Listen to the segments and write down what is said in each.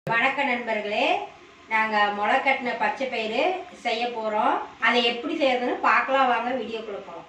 வணக்க நண்பர்களே நாங்கள் முளை கட்டின பச்சை பயிறு செய்ய போகிறோம் அதை எப்படி செய்யறதுன்னு பார்க்கலாம் வாங்க வீடியோக்குள்ள போகலாம்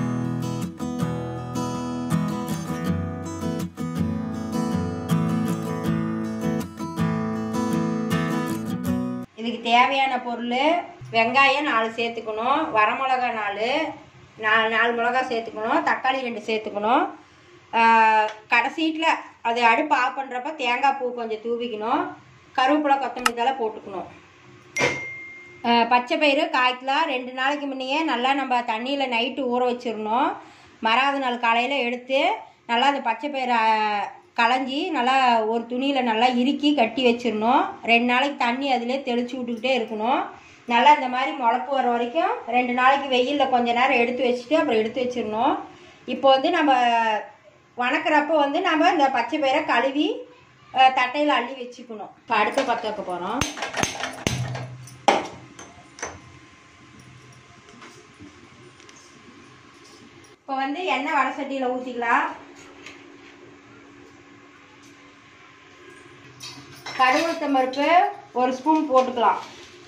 இதுக்கு தேவையான பொருள் வெங்காயம் நாலு சேர்த்துக்கணும் வரமிளகா நாலு நாலு நாலு மிளகா சேர்த்துக்கணும் தக்காளி ரெண்டு சேர்த்துக்கணும் கடைசீட்டில் அது அடுப்பு ஆஃப் பண்ணுறப்ப தேங்காய் பூ கொஞ்சம் தூவிக்கணும் கருவேப்பிலை கொத்தமல்லி தழை போட்டுக்கணும் ஆஹ் பச்சை பயிறு காய்க்கலாம் ரெண்டு நாளைக்கு முன்னையே நல்லா நம்ம தண்ணியில் நைட்டு ஊற வச்சிடணும் மறாவது நாள் காலையில் எடுத்து நல்லா அந்த பச்சை பயிரை களைஞ்சி நல்லா ஒரு துணியில் நல்லா இறுக்கி கட்டி வச்சிடணும் ரெண்டு நாளைக்கு தண்ணி அதிலே தெளிச்சு விட்டுக்கிட்டே இருக்கணும் நல்லா இந்த மாதிரி முளப்பு வர வரைக்கும் ரெண்டு நாளைக்கு வெயிலில் கொஞ்ச நேரம் எடுத்து வச்சுட்டு அப்புறம் எடுத்து வச்சிடணும் இப்போ வந்து நம்ம வணக்கிறப்போ வந்து நம்ம இந்த பச்சை பயிரை கழுவி தட்டையில் அள்ளி வச்சுக்கணும் இப்போ அடுத்த பற்ற வைக்க போகிறோம் இப்போ வந்து எண்ணெய் வடை சட்டியில் ஊற்றிக்கலாம் கடுகுளுத்தம் பருப்பு ஒரு ஸ்பூன் போட்டுக்கலாம்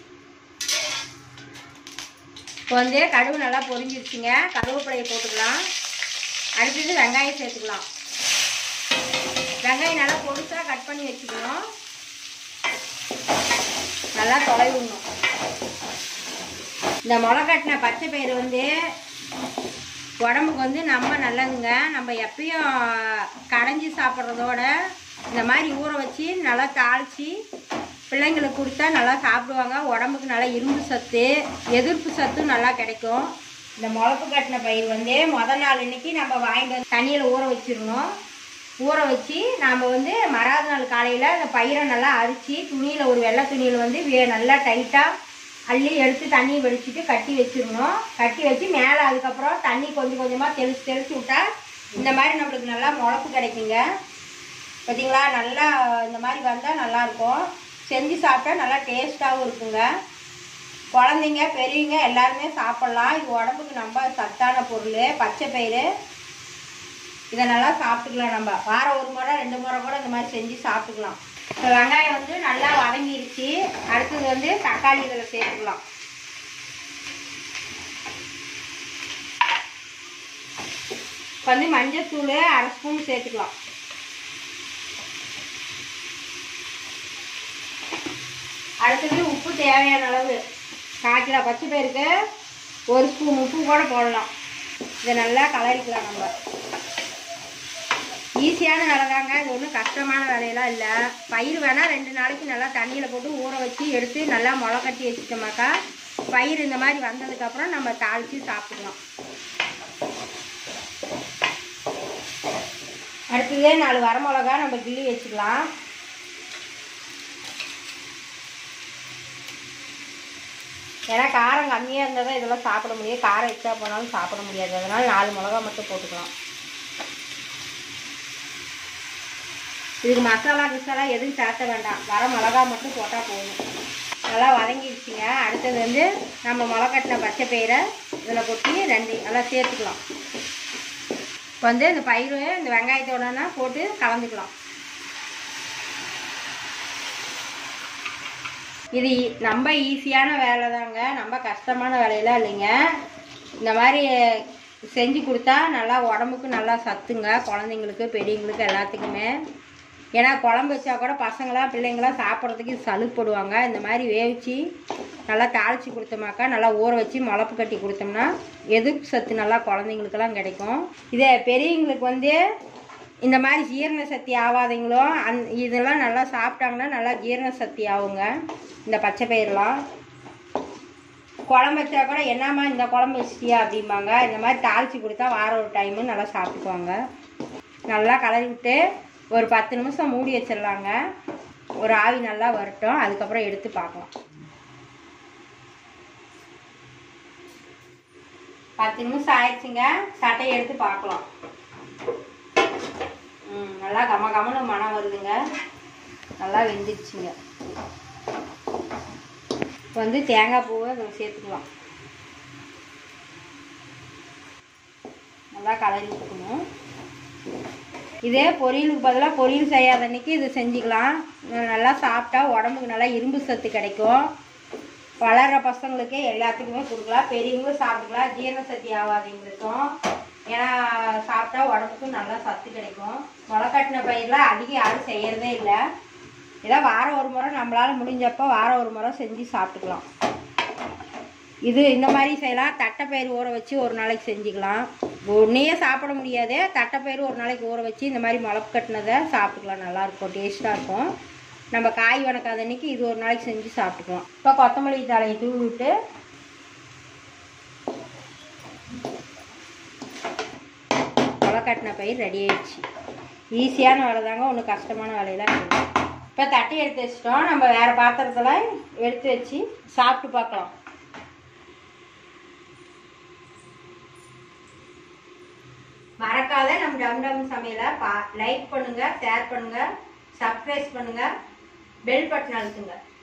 இப்போ வந்து கடுகு நல்லா பொரிஞ்சிருச்சுங்க கருவேப்பிலையை போட்டுக்கலாம் அடுத்தது வெங்காயம் சேர்த்துக்கலாம் வெங்காயம் நல்லா பொருசாக கட் பண்ணி வச்சுக்கணும் நல்லா தொலைவிடணும் இந்த முளை கட்டின பச்சை பயிறு வந்து உடம்புக்கு வந்து நம்ம நல்லதுங்க நம்ம எப்பயும் கடைஞ்சி சாப்பிட்றதோட இந்த மாதிரி ஊற வச்சு நல்லா தாளித்து பிள்ளைங்களுக்கு கொடுத்தா நல்லா சாப்பிடுவாங்க உடம்புக்கு நல்லா இரும்பு சத்து எதிர்ப்பு சத்தும் நல்லா கிடைக்கும் இந்த முளப்பு கட்டின பயிர் வந்து முத நாள் இன்னைக்கு நம்ம வாங்கிட்டு வந்து தண்ணியில் ஊற வச்சிடணும் ஊற வச்சு நாம் வந்து மறாவது நாள் காலையில் அந்த பயிரை நல்லா அரிச்சு துணியில் ஒரு வெள்ளை துணியில் வந்து வே- நல்லா டைட்டாக அள்ளி எடுத்து தண்ணி வடிச்சிட்டு கட்டி வச்சிடணும் கட்டி வச்சு மேலே அதுக்கப்புறம் தண்ணி கொஞ்சம் கொஞ்சமாக தெளிச்சு தெளிச்சு விட்டா இந்த மாதிரி நம்மளுக்கு நல்லா முளப்பு கிடைக்குங்க பார்த்தீங்களா நல்லா இந்த மாதிரி வந்தால் நல்லாயிருக்கும் செஞ்சு சாப்பிட்டா நல்லா டேஸ்ட்டாகவும் இருக்குங்க குழந்தைங்க பெரியவங்க எல்லாருமே சாப்பிட்லாம் இது உடம்புக்கு ரொம்ப சத்தான பொருள் பச்சை பயிறு இதை நல்லா சாப்பிட்டுக்கலாம் நம்ம வாரம் ஒரு முறை ரெண்டு முறை கூட இந்த மாதிரி செஞ்சு சாப்பிட்டுக்கலாம் இப்போ வெங்காயம் வந்து நல்லா வதங்கிருச்சு அடுத்தது வந்து தக்காளி இதில் சேர்த்துக்கலாம் இப்போ வந்து மஞ்சத்தூள் அரை ஸ்பூன் சேர்த்துக்கலாம் அடுத்தது உப்பு தேவையான அளவு கால் கிலோ பச்சை பயிருக்கு ஒரு ஸ்பூன் உப்பு கூட போடலாம் இதை நல்லா கலரிக்கலாம் நம்ம ஈஸியான வேலை தாங்க இது ஒன்றும் கஷ்டமான வேலையெல்லாம் இல்லை பயிர் வேணால் ரெண்டு நாளைக்கு நல்லா தண்ணியில் போட்டு ஊற வச்சு எடுத்து நல்லா முளை கட்டி வச்சுட்டோமாக்கா பயிர் இந்த மாதிரி வந்ததுக்கப்புறம் நம்ம தாளித்து சாப்பிடலாம் அடுத்ததே நாலு வரமிளகா நம்ம கிள்ளி வச்சுக்கலாம் ஏன்னா காரம் கம்மியாக இருந்தால் தான் இதெல்லாம் சாப்பிட முடியும் காரம் எச்சா போனாலும் சாப்பிட முடியாது அதனால் நாலு மிளகா மட்டும் போட்டுக்கலாம் இதுக்கு மசாலா கிசாலா எதுவும் சேர்த்த வேண்டாம் வர மிளகா மட்டும் போட்டால் போதும் நல்லா வதங்கிடுச்சுங்க அடுத்தது வந்து நம்ம முளைக்கட்டின பச்சை பயிரை இதில் கொட்டி ரெண்டு எல்லாம் சேர்த்துக்கலாம் இப்போ வந்து இந்த பயிர் இந்த வெங்காயத்தோடனா போட்டு கலந்துக்கலாம் இது ரொம்ப ஈஸியான வேலை தாங்க ரொம்ப கஷ்டமான வேலையெல்லாம் இல்லைங்க இந்த மாதிரி செஞ்சு கொடுத்தா நல்லா உடம்புக்கு நல்லா சத்துங்க குழந்தைங்களுக்கு பெரியவங்களுக்கு எல்லாத்துக்குமே ஏன்னா குழம்பு வச்சா கூட பசங்களாம் பிள்ளைங்களாம் சாப்பிட்றதுக்கு இது சலுப்படுவாங்க இந்த மாதிரி வேவிச்சு நல்லா தாளித்து கொடுத்தோமாக்கா நல்லா ஊற வச்சு முளப்பு கட்டி கொடுத்தோம்னா எதிர்ப்பு சத்து நல்லா குழந்தைங்களுக்கெல்லாம் கிடைக்கும் இதே பெரியவங்களுக்கு வந்து இந்த மாதிரி ஜீரண சக்தி ஆகாதவங்களோ அந் இதெல்லாம் நல்லா சாப்பிட்டாங்கன்னா நல்லா ஜீரண சக்தி ஆகுங்க இந்த பச்சை பயிரெலாம் குழம்பு வச்சா கூட என்னம்மா இந்த குழம்பு வச்சிட்டியா அப்படிம்பாங்க இந்த மாதிரி தாளித்து கொடுத்தா வாரம் ஒரு டைமு நல்லா சாப்பிட்டுக்குவாங்க நல்லா கலரி விட்டு ஒரு பத்து நிமிஷம் மூடி வச்சிடலாங்க ஒரு ஆவி நல்லா வரட்டும் அதுக்கப்புறம் எடுத்து பார்க்கலாம் பத்து நிமிஷம் ஆயிடுச்சுங்க சட்டையை எடுத்து பார்க்கலாம் ம் நல்லா கம கமன்னு மனம் வருதுங்க நல்லா வெந்துடுச்சுங்க இப்போ வந்து தேங்காய் பூவை இதில் சேர்த்துக்கலாம் நல்லா கலரி விட்டுக்கணும் இதே பொரியலுக்கு பதிலாக பொரியல் செய்யாத அன்னைக்கு இது செஞ்சுக்கலாம் நல்லா சாப்பிட்டா உடம்புக்கு நல்லா இரும்பு சத்து கிடைக்கும் வளர்கிற பசங்களுக்கு எல்லாத்துக்குமே கொடுக்கலாம் பெரியவங்களும் சாப்பிட்டுக்கலாம் ஜீரண சக்தி ஆகாதவங்களுக்கும் ஏன்னா சாப்பிட்டா உடம்புக்கும் நல்லா சத்து கிடைக்கும் முளைக்கட்டின பயிரெலாம் அதிகம் யாரும் செய்யறதே இல்லை ஏதோ வாரம் ஒரு முறை நம்மளால முடிஞ்சப்போ வாரம் ஒரு முறை செஞ்சு சாப்பிட்டுக்கலாம் இது இந்த மாதிரி செய்யலாம் தட்டைப்பயிறு ஊற வச்சு ஒரு நாளைக்கு செஞ்சுக்கலாம் ஒன்றையே சாப்பிட முடியாது தட்டைப்பயிறு ஒரு நாளைக்கு ஊற வச்சு இந்த மாதிரி முளப்பு கட்டினதை சாப்பிட்டுக்கலாம் நல்லாயிருக்கும் டேஸ்ட்டாக இருக்கும் நம்ம காய் வணக்காத அன்னைக்கு இது ஒரு நாளைக்கு செஞ்சு சாப்பிட்டுக்கலாம் இப்போ கொத்தமல்லி தலையை தூவி விட்டு முளைக்கட்டின பயிர் ரெடி ஆயிடுச்சு ஈஸியான வேலை தாங்க ஒன்றும் கஷ்டமான வேலையெல்லாம் இல்லை இப்போ தட்டி எடுத்து வச்சிட்டோம் நம்ம வேறு பாத்திரத்தில் எடுத்து வச்சு சாப்பிட்டு பார்க்கலாம் மறக்காத நம்ம டம் டம் சமையலை பா லைக் பண்ணுங்க ஷேர் பண்ணுங்க சப்ஸ்கிரைப் பண்ணுங்க பெல் பட்டன் அழுத்துங்க